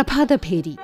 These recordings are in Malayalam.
പ്രഭാതഭേരി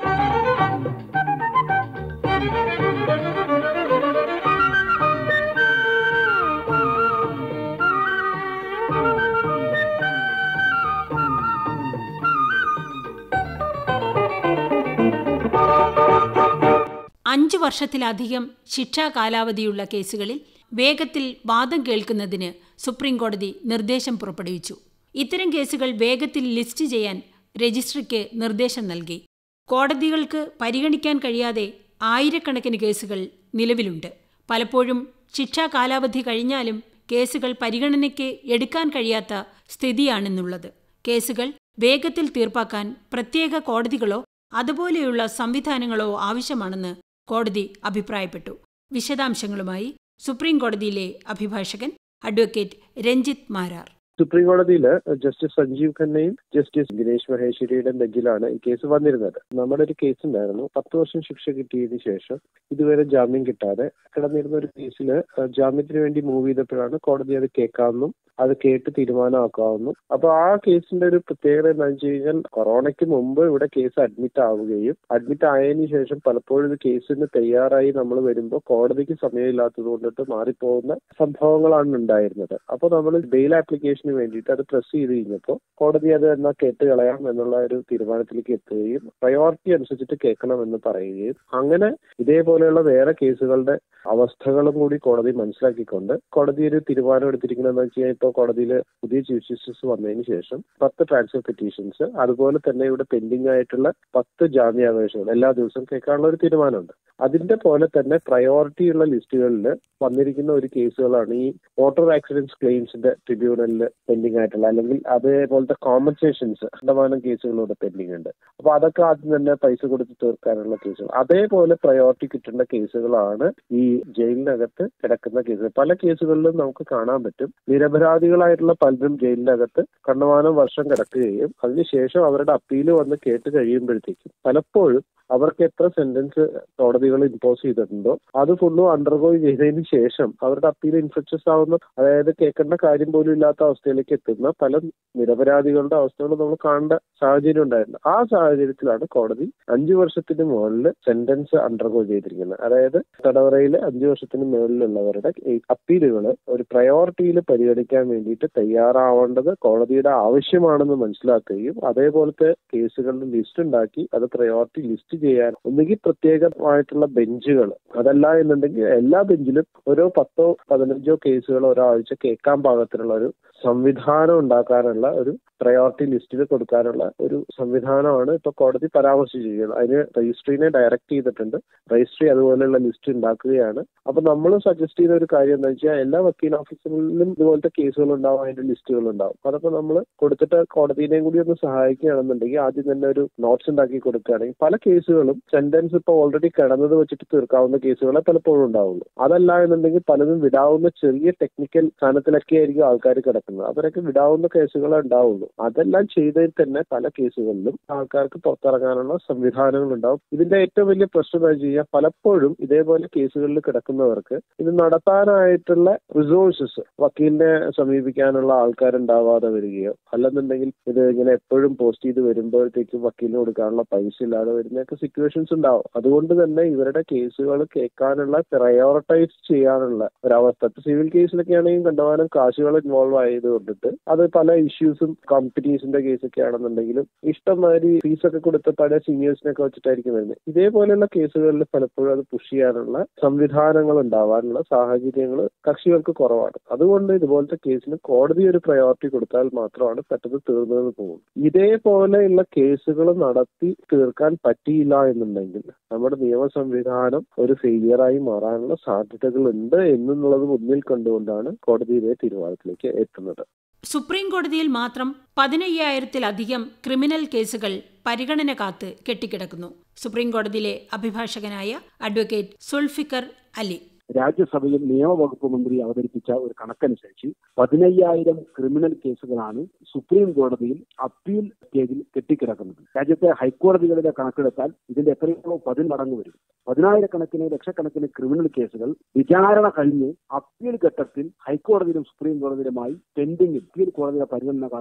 അഞ്ചു വർഷത്തിലധികം ശിക്ഷാ കാലാവധിയുള്ള കേസുകളിൽ വേഗത്തിൽ വാദം കേൾക്കുന്നതിന് സുപ്രീംകോടതി നിർദ്ദേശം പുറപ്പെടുവിച്ചു ഇത്തരം കേസുകൾ വേഗത്തിൽ ലിസ്റ്റ് ചെയ്യാൻ രജിസ്ട്രിക്ക് നിർദ്ദേശം നൽകി കോടതികൾക്ക് പരിഗണിക്കാൻ കഴിയാതെ ആയിരക്കണക്കിന് കേസുകൾ നിലവിലുണ്ട് പലപ്പോഴും ശിക്ഷാ കാലാവധി കഴിഞ്ഞാലും കേസുകൾ പരിഗണനയ്ക്ക് എടുക്കാൻ കഴിയാത്ത സ്ഥിതിയാണെന്നുള്ളത് കേസുകൾ വേഗത്തിൽ തീർപ്പാക്കാൻ പ്രത്യേക കോടതികളോ അതുപോലെയുള്ള സംവിധാനങ്ങളോ ആവശ്യമാണെന്ന് കോടതി അഭിപ്രായപ്പെട്ടു വിശദാംശങ്ങളുമായി സുപ്രീം കോടതിയിലെ അഭിഭാഷകൻ അഡ്വക്കേറ്റ് രഞ്ജിത്ത് മാരാർ സുപ്രീം കോടതിയിൽ ജസ്റ്റിസ് സഞ്ജീവ് ഖന്നയും ജസ്റ്റിസ് ദിനേശ് മഹേശ്വരിയുടെ ബെഞ്ചിലാണ് ഈ കേസ് വന്നിരുന്നത് നമ്മുടെ ഒരു കേസ് ഉണ്ടായിരുന്നു പത്ത് വർഷം ശിക്ഷ കിട്ടിയതിനു ശേഷം ഇതുവരെ ജാമ്യം കിട്ടാതെ കിടന്നിരുന്ന ഒരു കേസിൽ ജാമ്യത്തിന് വേണ്ടി മൂവ് ചെയ്തപ്പോഴാണ് കോടതി അത് കേൾക്കാമെന്നും അത് കേട്ട് തീരുമാനമാക്കാവുന്നു അപ്പൊ ആ കേസിന്റെ ഒരു പ്രത്യേകത എന്താണെന്ന് വെച്ച് കഴിഞ്ഞാൽ കൊറോണയ്ക്ക് മുമ്പ് ഇവിടെ കേസ് അഡ്മിറ്റ് ആവുകയും അഡ്മിറ്റ് ആയതിനു ശേഷം പലപ്പോഴും ഇത് കേസിന് തയ്യാറായി നമ്മൾ വരുമ്പോൾ കോടതിക്ക് സമയമില്ലാത്തത് കൊണ്ടിട്ട് മാറിപ്പോകുന്ന സംഭവങ്ങളാണ് ഉണ്ടായിരുന്നത് അപ്പോൾ നമ്മൾ ബെയിൽ ആപ്ലിക്കേഷന് വേണ്ടിയിട്ട് അത് പ്രസ് ചെയ്ത് കഴിഞ്ഞപ്പോൾ കോടതി അത് എന്നാൽ കേട്ട് കളയാം എന്നുള്ള ഒരു തീരുമാനത്തിലേക്ക് എത്തുകയും പ്രയോറിറ്റി അനുസരിച്ചിട്ട് കേൾക്കണം എന്ന് പറയുകയും അങ്ങനെ ഇതേപോലെയുള്ള വേറെ കേസുകളുടെ അവസ്ഥകളും കൂടി കോടതി മനസ്സിലാക്കിക്കൊണ്ട് കോടതി ഒരു തീരുമാനം എടുത്തിരിക്കുന്നതെന്ന് വെച്ച് കഴിഞ്ഞാൽ ഇപ്പോൾ കോടതിയിൽ പുതിയ ചീഫ് ജസ്റ്റിസ് വന്നതിന് ശേഷം പത്ത് ട്രാൻസ്ഫർ പെറ്റീഷൻസ് അതുപോലെ തന്നെ ഇവിടെ പെൻഡിംഗ് ആയിട്ടുള്ള പത്ത് ജാമ്യാപേക്ഷകൾ എല്ലാ ദിവസവും കേൾക്കാനുള്ള ഒരു തീരുമാനമുണ്ട് അതിന്റെ പോലെ തന്നെ പ്രയോറിറ്റി ഉള്ള ലിസ്റ്റുകളിൽ വന്നിരിക്കുന്ന ഒരു കേസുകളാണ് ഈ മോട്ടോർ ആക്സിഡൻസ് ക്ലെയിംസിന്റെ ട്രിബ്യൂണലിൽ പെൻഡിംഗ് ആയിട്ടുള്ള അല്ലെങ്കിൽ അതേപോലത്തെ കോമ്പൻസേഷൻസ് ശതമാനം കേസുകളൂടെ പെൻഡിംഗ് ഉണ്ട് അപ്പൊ അതൊക്കെ ആദ്യം തന്നെ പൈസ കൊടുത്ത് തീർക്കാനുള്ള കേസുകൾ അതേപോലെ പ്രയോറിറ്റി കിട്ടേണ്ട കേസുകളാണ് ഈ ജയിലിനകത്ത് കിടക്കുന്ന കേസുകൾ പല കേസുകളിലും നമുക്ക് കാണാൻ പറ്റും നിരപരാധികളായിട്ടുള്ള പലരും ജയിലിനകത്ത് കണ്ടമാനം വർഷം കിടക്കുകയും അതിനുശേഷം അവരുടെ അപ്പീൽ വന്ന് കേട്ട് കഴിയുമ്പോഴത്തേക്കും പലപ്പോഴും അവർക്ക് എത്ര സെന്റൻസ് കോടതികൾ ഇമ്പോസ് ചെയ്തിട്ടുണ്ടോ അത് ഫുള്ളും അണ്ടർഗോ ചെയ്തതിന് ശേഷം അവരുടെ അപ്പീൽ ഇൻഫെക്ഷ്യസ് ആവുന്ന അതായത് കേൾക്കേണ്ട കാര്യം പോലും ഇല്ലാത്ത അവസ്ഥയിലേക്ക് എത്തുന്ന പല നിരപരാധികളുടെ അവസ്ഥകൾ നമ്മൾ കാണേണ്ട സാഹചര്യം ഉണ്ടായിരുന്നു ആ സാഹചര്യത്തിലാണ് കോടതി അഞ്ചു വർഷത്തിന് മുകളിൽ സെന്റൻസ് അണ്ടർഗോ ചെയ്തിരിക്കുന്നത് അതായത് തടവറയിൽ അഞ്ചു വർഷത്തിന് മുകളിലുള്ളവരുടെ അപ്പീലുകൾ ഒരു പ്രയോറിറ്റിയിൽ പരിഗണിക്കാൻ വേണ്ടിയിട്ട് തയ്യാറാവേണ്ടത് കോടതിയുടെ ആവശ്യമാണെന്ന് മനസ്സിലാക്കുകയും അതേപോലത്തെ കേസുകളുടെ ലിസ്റ്റ് ഉണ്ടാക്കി അത് പ്രയോറിറ്റി ലിസ്റ്റ് ചെയ്യാൻ ഒന്നുകിൽ പ്രത്യേകമായിട്ടുള്ള ബെഞ്ചുകൾ അതല്ല എന്നുണ്ടെങ്കിൽ എല്ലാ ബെഞ്ചിലും ഓരോ പത്തോ പതിനഞ്ചോ കേസുകൾ ഒരാഴ്ച കേൾക്കാൻ പാകത്തിനുള്ള ഒരു സംവിധാനം ഉണ്ടാക്കാനുള്ള ഒരു പ്രയോറിറ്റി ലിസ്റ്റിൽ കൊടുക്കാനുള്ള ഒരു സംവിധാനമാണ് ഇപ്പൊ കോടതി പരാമർശിച്ചിരിക്കുന്നത് അതിന് രജിസ്ട്രീനെ ഡയറക്റ്റ് ചെയ്തിട്ടുണ്ട് രജിസ്ട്രി അതുപോലെയുള്ള ലിസ്റ്റ് ഉണ്ടാക്കുകയാണ് അപ്പൊ നമ്മൾ സജസ്റ്റ് ചെയ്ത ഒരു കാര്യം എന്താ വെച്ചാൽ എല്ലാ വക്കീൽ ഓഫീസുകളിലും ഇതുപോലത്തെ കേസുകൾ ഉണ്ടാവും അതിന്റെ ലിസ്റ്റുകൾ ഉണ്ടാവും അതൊക്കെ നമ്മൾ കൊടുത്തിട്ട് കോടതിനെയും കൂടി ഒന്ന് സഹായിക്കുകയാണെന്നുണ്ടെങ്കിൽ ആദ്യം തന്നെ ഒരു നോട്ട്സ് ഉണ്ടാക്കി കൊടുക്കുകയാണെങ്കിൽ പല കേസുകളും സെന്റൻസ് ഇപ്പോൾ ഓൾറെഡി കിടന്നത് വെച്ചിട്ട് തീർക്കാവുന്ന കേസുകളെ പലപ്പോഴും ഉണ്ടാവുള്ളൂ അതല്ല എന്നുണ്ടെങ്കിൽ പലതും വിടാവുന്ന ചെറിയ ടെക്നിക്കൽ സ്ഥാനത്തിലൊക്കെ ആയിരിക്കും ആൾക്കാർ കിടക്കുന്നത് അവരൊക്കെ വിടാവുന്ന കേസുകളെ ഉണ്ടാവുള്ളൂ അതെല്ലാം ചെയ്തതിൽ തന്നെ പല കേസുകളിലും ആൾക്കാർക്ക് പുറത്തിറങ്ങാനുള്ള സംവിധാനങ്ങൾ ഉണ്ടാവും ഇതിന്റെ ഏറ്റവും വലിയ പ്രശ്നം എന്താ വെച്ച് കഴിഞ്ഞാൽ പലപ്പോഴും ഇതേപോലെ കേസുകളിൽ കിടക്കുന്നവർക്ക് ഇത് നടത്താനായിട്ടുള്ള റിസോഴ്സസ് വക്കീലിനെ സമീപിക്കാനുള്ള ആൾക്കാരുണ്ടാവാതെ വരികയോ അല്ലെന്നുണ്ടെങ്കിൽ ഇത് ഇങ്ങനെ എപ്പോഴും പോസ്റ്റ് ചെയ്ത് വരുമ്പോഴത്തേക്കും വക്കീലിന് കൊടുക്കാനുള്ള പൈസ ഇല്ലാതെ വരുന്നൊക്കെ സിറ്റുവേഷൻസ് ഉണ്ടാവും അതുകൊണ്ട് തന്നെ ഇവരുടെ കേസുകൾ കേൾക്കാനുള്ള പ്രയോറിറ്റൈസ് ചെയ്യാനുള്ള ഒരവസ്ഥ സിവിൽ കേസിലൊക്കെ ആണെങ്കിൽ കണ്ടമാനം കാശുകൾ ഇൻവോൾവ് ആയത് കൊണ്ടിട്ട് അത് പല ഇഷ്യൂസും കോമ്പറ്റീഷന്റെ കേസൊക്കെ ആണെന്നുണ്ടെങ്കിലും ഇഷ്ടംമാതിരി ഫീസൊക്കെ കൊടുത്ത് പല സീനിയേഴ്സിനൊക്കെ വെച്ചിട്ടായിരിക്കും വരുന്നത് ഇതേപോലെയുള്ള കേസുകളിൽ പലപ്പോഴും അത് പുഷ് ചെയ്യാനുള്ള സംവിധാനങ്ങൾ ഉണ്ടാവാനുള്ള സാഹചര്യങ്ങൾ കക്ഷികൾക്ക് കുറവാണ് അതുകൊണ്ട് ഇതുപോലത്തെ കേസിന് കോടതി ഒരു പ്രയോറിറ്റി കൊടുത്താൽ മാത്രമാണ് പെട്ടെന്ന് തീർന്നതെന്ന് പോകും ഇതേപോലെയുള്ള കേസുകൾ നടത്തി തീർക്കാൻ പറ്റിയില്ല എന്നുണ്ടെങ്കിൽ നമ്മുടെ നിയമ സംവിധാനം ഒരു ഫെയിലിയറായി മാറാനുള്ള സാധ്യതകൾ ഉണ്ട് എന്നുള്ളത് മുന്നിൽ കണ്ടുകൊണ്ടാണ് കോടതി ഇതേ തീരുമാനത്തിലേക്ക് എത്തുന്നത് സുപ്രീം കോടതിയിൽ മാത്രം പതിനയ്യായിരത്തിലധികം ക്രിമിനൽ കേസുകൾ പരിഗണന കാത്ത് കെട്ടിക്കിടക്കുന്നു സുപ്രീം കോടതിയിലെ അഭിഭാഷകനായ അഡ്വക്കേറ്റ് സുൾഫിക്കർ അലി രാജ്യസഭയിൽ നിയമവകുപ്പ് മന്ത്രി അവതരിപ്പിച്ച ഒരു കണക്കനുസരിച്ച് പതിനയ്യായിരം ക്രിമിനൽ കേസുകളാണ് സുപ്രീം കോടതിയിൽ അപ്പീൽ സ്റ്റേജിൽ കെട്ടിക്കിടക്കുന്നത് രാജ്യത്തെ ഹൈക്കോടതികളിലെ കണക്കെടുത്താൽ ഇതിന്റെ എത്രയോ പതിന്മടങ്ങ് വരും പതിനായിരക്കണക്കിന് ലക്ഷക്കണക്കിന് ക്രിമിനൽ കേസുകൾ വിചാരണ കഴിഞ്ഞ് അപ്പീൽ ഘട്ടത്തിൽ ഹൈക്കോടതിയിലും സുപ്രീം കോടതിയിലുമായി പെൻഡിംഗിൽ അപ്പീൽ കോടതിയുടെ പരിഗണന കാത്ത്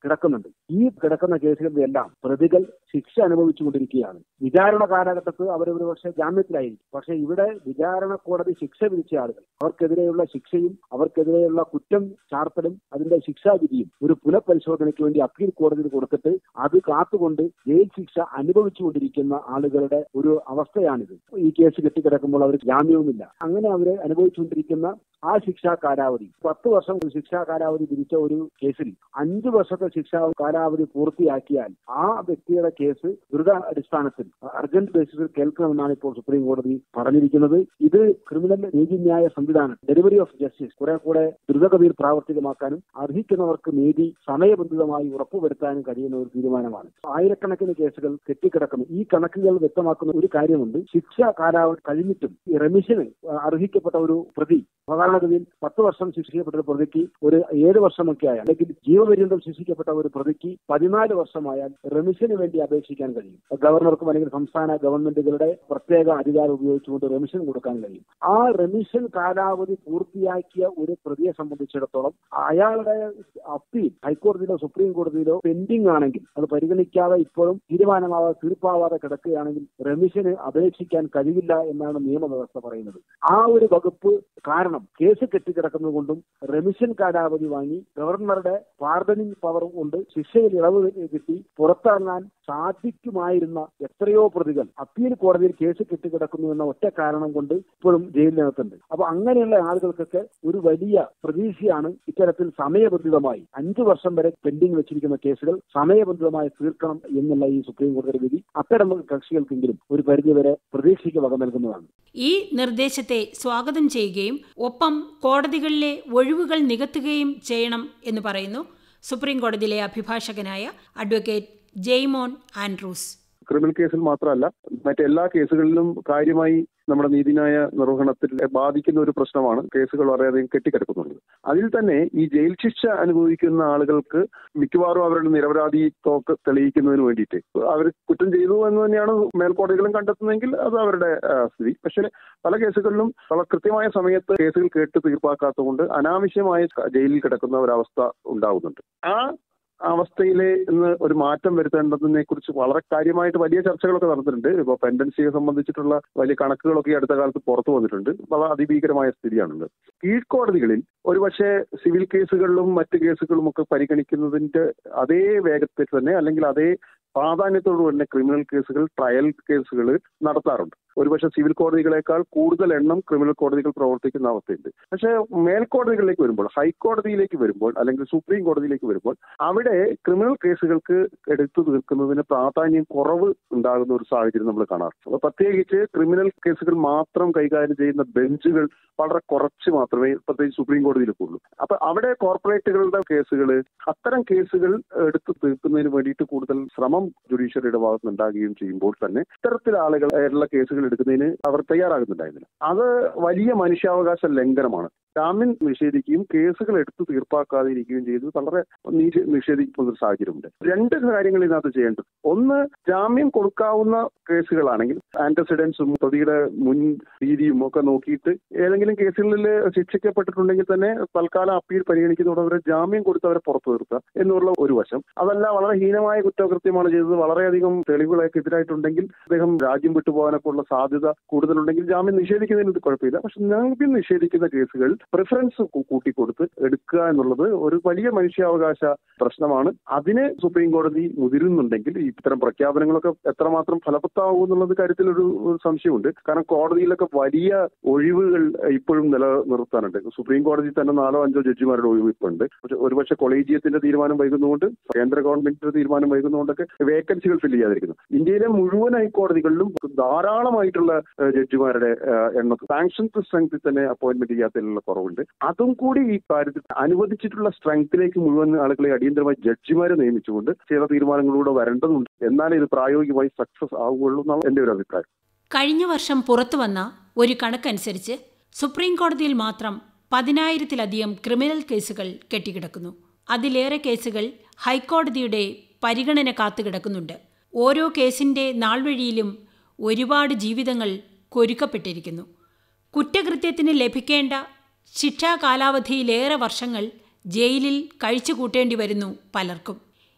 കിടക്കുന്നുണ്ട് ഈ കിടക്കുന്ന കേസുകളിലെല്ലാം പ്രതികൾ ശിക്ഷ അനുഭവിച്ചുകൊണ്ടിരിക്കുകയാണ് വിചാരണ കാലഘട്ടത്ത് അവർ ഒരു പക്ഷേ ജാമ്യത്തിലായിരിക്കും പക്ഷേ ഇവിടെ വിചാരണ കോടതി ശിക്ഷ വിധിച്ച ആളുകൾ അവർക്കെതിരെയുള്ള ശിക്ഷയും അവർക്കെതിരെയുള്ള കുറ്റം ചാർത്തലും അതിന്റെ ശിക്ഷാവിധിയും ഒരു പുനഃപരിശോധനയ്ക്ക് വേണ്ടി അപ്പീൽ കോടതിയിൽ കൊടുത്തിട്ട് അത് കാത്തുകൊണ്ട് ജയിൽ ശിക്ഷ അനുഭവിച്ചുകൊണ്ടിരിക്കുന്ന ആളുകളുടെ ഒരു അവസ്ഥയാണിത് ഈ കേസ് കെട്ടിക്കിടക്കുമ്പോൾ അവർക്ക് ജാമ്യവുമില്ല അങ്ങനെ അവര് അനുഭവിച്ചുകൊണ്ടിരിക്കുന്ന ആ ശിക്ഷാ കാലാവധി പത്ത് വർഷം ശിക്ഷാ കാലാവധി വിധിച്ച ഒരു കേസിൽ അഞ്ചു വർഷത്തെ ശിക്ഷാ കാലാവധി പൂർത്തിയാക്കിയാൽ ആ വ്യക്തിയുടെ കേസ് ദ്രുത അടിസ്ഥാനത്തിൽ അർജന്റ് ബേസിസിൽ കേൾക്കണമെന്നാണ് ഇപ്പോൾ സുപ്രീം കോടതി പറഞ്ഞിരിക്കുന്നത് ഇത് ക്രിമിനൽ നീതിന്യായ സംവിധാനം ഡെലിവറി ഓഫ് ജസ്റ്റിസ് കുറെ കൂടെ ദ്രുതഗതിയിൽ പ്രാവർത്തികമാക്കാനും അർഹിക്കുന്നവർക്ക് നീതി സമയബന്ധിതമായി ഉറപ്പുവരുത്താനും കഴിയുന്ന ഒരു തീരുമാനമാണ് ആയിരക്കണക്കിന് കേസുകൾ കെട്ടിക്കിടക്കുന്നു ഈ കണക്കുകൾ വ്യക്തമാക്കുന്ന ഒരു കാര്യമുണ്ട് ശിക്ഷ കാലാവധി കഴിഞ്ഞിട്ടും ഈ റെമിഷന് അർഹിക്കപ്പെട്ട ഒരു പ്രതി സാധാരണഗതിയിൽ പത്ത് വർഷം ശിക്ഷിക്കപ്പെട്ട ഒരു പ്രതിക്ക് ഒരു ഏഴ് വർഷമൊക്കെ ആയാൽ അല്ലെങ്കിൽ ജീവപര്യന്തം ശിക്ഷിക്കപ്പെട്ട ഒരു പ്രതിക്ക് പതിനാല് വർഷമായാൽ റെമിഷന് വേണ്ടി അപേക്ഷിക്കാൻ കഴിയും ഗവർണർക്കും അല്ലെങ്കിൽ സംസ്ഥാന ഗവൺമെന്റുകളുടെ പ്രത്യേക അധികാരം ഉപയോഗിച്ചുകൊണ്ട് റെമിഷൻ കൊടുക്കാൻ കഴിയും ആ റെമിഷൻ കാലാവധി പൂർത്തിയാക്കിയ ഒരു പ്രതിയെ സംബന്ധിച്ചിടത്തോളം അയാളുടെ അപ്പീൽ ഹൈക്കോടതിയിലോ സുപ്രീം കോടതിയിലോ പെൻഡിംഗ് ആണെങ്കിൽ അത് പരിഗണിക്കാതെ ഇപ്പോഴും തീരുമാനമാവാതെ തീർപ്പാവാതെ കിടക്കുകയാണെങ്കിൽ റെമിഷന് അപേക്ഷിക്കാൻ കഴിയില്ല എന്നാണ് നിയമവ്യവസ്ഥ പറയുന്നത് ആ ഒരു വകുപ്പ് കാരണം കേസ് കെട്ടിക്കിടക്കുന്നത് കൊണ്ടും റെമിഷൻ കാലാവധി വാങ്ങി ഗവർണറുടെ പാർഡനിങ് പവർ കൊണ്ട് ശിക്ഷയിൽ ഇളവ് കിട്ടി പുറത്തിറങ്ങാൻ സാധിക്കുമായിരുന്ന എത്രയോ പ്രതികൾ അപ്പീൽ കോടതിയിൽ കേസ് കെട്ടിക്കിടക്കുന്നു എന്ന ഒറ്റ കാരണം കൊണ്ട് ഇപ്പോഴും ജയിലിനകത്തുണ്ട് അപ്പൊ അങ്ങനെയുള്ള ആളുകൾക്കൊക്കെ ഒരു വലിയ പ്രതീക്ഷയാണ് ഇത്തരത്തിൽ സമയബന്ധിതമായി അഞ്ചു വർഷം വരെ പെൻഡിംഗ് വെച്ചിരിക്കുന്ന കേസുകൾ സമയബന്ധിതമായി തീർക്കണം എന്നുള്ള ഈ സുപ്രീം കോടതി വിധി അത്തരം കക്ഷികൾക്കെങ്കിലും ഒരു പരിധിവരെ പ്രതീക്ഷയ്ക്ക് വക നൽകുന്നതാണ് ഈ നിർദ്ദേശത്തെ സ്വാഗതം ചെയ്യുകയും ഒപ്പം കോടതികളിലെ ഒഴിവുകൾ നികത്തുകയും ചെയ്യണം എന്ന് പറയുന്നു സുപ്രീം കോടതിയിലെ അഭിഭാഷകനായ അഡ്വക്കേറ്റ് ജെയ്മോൻ ആൻഡ്രൂസ് ക്രിമിനൽ കേസിൽ മാത്രമല്ല മറ്റെല്ലാ കേസുകളിലും കാര്യമായി നമ്മുടെ നീതിന്യായ നിർവഹണത്തിൽ ബാധിക്കുന്ന ഒരു പ്രശ്നമാണ് കേസുകൾ വളരെയധികം കെട്ടിക്കിടക്കുന്നുണ്ട് അതിൽ തന്നെ ഈ ജയിൽ ശിക്ഷ അനുഭവിക്കുന്ന ആളുകൾക്ക് മിക്കവാറും അവരുടെ നിരപരാധിത്വമൊക്കെ തെളിയിക്കുന്നതിന് വേണ്ടിയിട്ട് അവർ കുറ്റം ചെയ്തു എന്ന് തന്നെയാണ് മേൽക്കോടതികളും കണ്ടെത്തുന്നതെങ്കിൽ അത് അവരുടെ സ്ഥിതി പക്ഷേ പല കേസുകളിലും വളരെ കൃത്യമായ സമയത്ത് കേസുകൾ കേട്ട് തീർപ്പാക്കാത്തതുകൊണ്ട് അനാവശ്യമായ ജയിലിൽ കിടക്കുന്ന ഒരവസ്ഥ ഉണ്ടാകുന്നുണ്ട് ആ അവസ്ഥയിലെ ഇന്ന് ഒരു മാറ്റം വരുത്തേണ്ടതിനെ കുറിച്ച് വളരെ കാര്യമായിട്ട് വലിയ ചർച്ചകളൊക്കെ നടന്നിട്ടുണ്ട് ഇപ്പോൾ പെൻഡൻസിയെ സംബന്ധിച്ചിട്ടുള്ള വലിയ കണക്കുകളൊക്കെ അടുത്ത കാലത്ത് പുറത്തു വന്നിട്ടുണ്ട് വളരെ അതിഭീകരമായ സ്ഥിതിയാണുള്ളത് കീഴ്ക്കോടതികളിൽ ഒരുപക്ഷെ സിവിൽ കേസുകളിലും മറ്റ് കേസുകളും ഒക്കെ പരിഗണിക്കുന്നതിന്റെ അതേ വേഗത്തിൽ തന്നെ അല്ലെങ്കിൽ അതേ പ്രാധാന്യത്തോടു തന്നെ ക്രിമിനൽ കേസുകൾ ട്രയൽ കേസുകൾ നടത്താറുണ്ട് ഒരുപക്ഷെ സിവിൽ കോടതികളെക്കാൾ കൂടുതൽ എണ്ണം ക്രിമിനൽ കോടതികൾ പ്രവർത്തിക്കുന്ന അവസ്ഥയുണ്ട് പക്ഷേ മേൽക്കോടതികളിലേക്ക് വരുമ്പോൾ ഹൈക്കോടതിയിലേക്ക് വരുമ്പോൾ അല്ലെങ്കിൽ സുപ്രീം കോടതിയിലേക്ക് വരുമ്പോൾ അവിടെ ക്രിമിനൽ കേസുകൾക്ക് എടുത്തു തീർക്കുന്നതിന് പ്രാധാന്യം കുറവ് ഉണ്ടാകുന്ന ഒരു സാഹചര്യം നമ്മൾ കാണാറുണ്ട് അപ്പോൾ പ്രത്യേകിച്ച് ക്രിമിനൽ കേസുകൾ മാത്രം കൈകാര്യം ചെയ്യുന്ന ബെഞ്ചുകൾ വളരെ കുറച്ച് മാത്രമേ പ്രത്യേകിച്ച് സുപ്രീം കോടതിയിലേക്ക് ഉള്ളൂ അപ്പൊ അവിടെ കോർപ്പറേറ്റുകളുടെ കേസുകൾ അത്തരം കേസുകൾ എടുത്തു തീർക്കുന്നതിന് വേണ്ടിയിട്ട് കൂടുതൽ ശ്രമം ജുഡീഷ്യറിയുടെ ഭാഗത്ത് ഉണ്ടാകുകയും ചെയ്യുമ്പോൾ തന്നെ ഇത്തരത്തിൽ ആളുകളുള്ള കേസുകൾ എടുക്കുന്നതിന് അവർ തയ്യാറാകുന്നുണ്ടായിരുന്നില്ല അത് വലിയ മനുഷ്യാവകാശ ലംഘനമാണ് ജാമ്യം നിഷേധിക്കുകയും കേസുകൾ എടുത്തു തീർപ്പാക്കാതെ ഇരിക്കുകയും ചെയ്തത് വളരെ നിഷേധിക്കുന്ന ഒരു സാഹചര്യമുണ്ട് രണ്ട് കാര്യങ്ങൾ ഇതിനകത്ത് ചെയ്യേണ്ടത് ഒന്ന് ജാമ്യം കൊടുക്കാവുന്ന കേസുകളാണെങ്കിൽ ആന്റസിഡൻസും പ്രതിയുടെ മുൻ രീതിയും ഒക്കെ നോക്കിയിട്ട് ഏതെങ്കിലും കേസുകളിൽ ശിക്ഷിക്കപ്പെട്ടിട്ടുണ്ടെങ്കിൽ തന്നെ തൽക്കാലം അപ്പീൽ പരിഗണിക്കുന്നതോടെ ജാമ്യം കൊടുത്ത് അവരെ പുറത്തു നിർത്തുക എന്നുള്ള ഒരു വശം അതല്ല വളരെ ഹീനമായ കുറ്റകൃത്യമാണ് ചെയ്തത് വളരെയധികം തെളിവുകളൊക്കെ എതിരായിട്ടുണ്ടെങ്കിൽ അദ്ദേഹം രാജ്യം വിട്ടുപോകാനൊക്കെ ഉള്ള സാധ്യത കൂടുതലുണ്ടെങ്കിൽ ജാമ്യം നിഷേധിക്കുന്നതിന് കുഴപ്പമില്ല പക്ഷെ ജാമ്യം നിഷേധിക്കുന്ന കേസുകൾ പ്രിഫറൻസ് കൂട്ടിക്കൊടുത്ത് എടുക്കുക എന്നുള്ളത് ഒരു വലിയ മനുഷ്യാവകാശ പ്രശ്നമാണ് അതിന് സുപ്രീം കോടതി മുതിരുന്നുണ്ടെങ്കിൽ ഇത്തരം പ്രഖ്യാപനങ്ങളൊക്കെ എത്രമാത്രം ഫലവത്താവും എന്നുള്ളത് കാര്യത്തിൽ ഒരു സംശയമുണ്ട് കാരണം കോടതിയിലൊക്കെ വലിയ ഒഴിവുകൾ ഇപ്പോഴും നിലനിർത്താനുണ്ട് സുപ്രീം കോടതി തന്നെ നാലോ അഞ്ചോ ജഡ്ജിമാരുടെ ഒഴിവ് ഇപ്പോൾ ഉണ്ട് പക്ഷെ ഒരുപക്ഷെ കൊളീജിയത്തിന്റെ തീരുമാനം വൈകുന്നതുകൊണ്ട് കേന്ദ്ര ഗവൺമെന്റിന്റെ തീരുമാനം വൈകുന്നതുകൊണ്ടൊക്കെ വേക്കൻസികൾ ഫില്ല് ചെയ്യാതിരിക്കുന്നു ഇന്ത്യയിലെ മുഴുവൻ ഹൈക്കോടതികളിലും ധാരാളമായിട്ടുള്ള ജഡ്ജിമാരുടെ എണ്ണം സാങ്ഷൻ സ്ട്രെങ്ത്തിൽ തന്നെ അപ്പോയിന്റ്മെന്റ് ചെയ്യാത്തതിലുള്ള കുറവുണ്ട് അതും കൂടി ഈ കാര്യത്തിൽ അനുവദിച്ചിട്ടുള്ള സ്ട്രെങ്ത്തിലേക്ക് മുഴുവൻ ആളുകളെ അടിയന്തരമായി ജഡ്ജിമാരെ നിയമിച്ചുകൊണ്ട് ചില തീരുമാനങ്ങളിലൂടെ വരേണ്ടതുണ്ട് എന്നാലേ ഇത് പ്രായോഗികമായി സക്സസ് ആവുകയുള്ളൂ എന്നാണ് എന്റെ ഒരു അഭിപ്രായം കഴിഞ്ഞ വർഷം പുറത്തുവന്ന ഒരു കണക്കനുസരിച്ച് സുപ്രീം കോടതിയിൽ മാത്രം പതിനായിരത്തിലധികം ക്രിമിനൽ കേസുകൾ കെട്ടിക്കിടക്കുന്നു അതിലേറെ കേസുകൾ ഹൈക്കോടതിയുടെ പരിഗണന കാത്തുകിടക്കുന്നുണ്ട് ഓരോ കേസിന്റെ നാൾവഴിയിലും ഒരുപാട് ജീവിതങ്ങൾ കൊരുക്കപ്പെട്ടിരിക്കുന്നു കുറ്റകൃത്യത്തിന് ലഭിക്കേണ്ട ശിക്ഷാ കാലാവധിയിലേറെ വർഷങ്ങൾ ജയിലിൽ കഴിച്ചുകൂട്ടേണ്ടി വരുന്നു പലർക്കും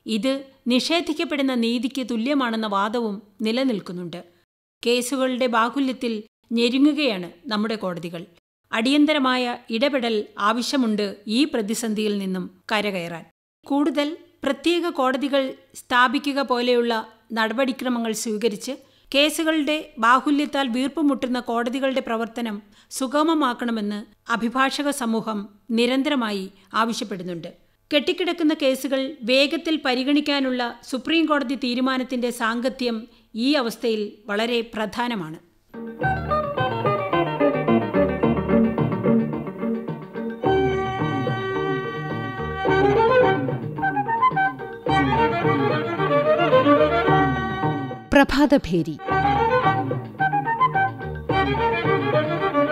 ഇത് നിഷേധിക്കപ്പെടുന്ന നീതിക്ക് തുല്യമാണെന്ന വാദവും നിലനിൽക്കുന്നുണ്ട് കേസുകളുടെ ബാഹുല്യത്തിൽ ഞെരുങ്ങുകയാണ് നമ്മുടെ കോടതികൾ അടിയന്തരമായ ഇടപെടൽ ആവശ്യമുണ്ട് ഈ പ്രതിസന്ധിയിൽ നിന്നും കരകയറാൻ കൂടുതൽ പ്രത്യേക കോടതികൾ സ്ഥാപിക്കുക പോലെയുള്ള നടപടിക്രമങ്ങൾ സ്വീകരിച്ച് കേസുകളുടെ ബാഹുല്യത്താൽ വീർപ്പുമുട്ടുന്ന കോടതികളുടെ പ്രവർത്തനം സുഗമമാക്കണമെന്ന് അഭിഭാഷക സമൂഹം നിരന്തരമായി ആവശ്യപ്പെടുന്നുണ്ട് കെട്ടിക്കിടക്കുന്ന കേസുകൾ വേഗത്തിൽ പരിഗണിക്കാനുള്ള സുപ്രീം കോടതി തീരുമാനത്തിന്റെ സാങ്കത്യം ഈ അവസ്ഥയിൽ വളരെ പ്രധാനമാണ് പ്രഭാതഭേരി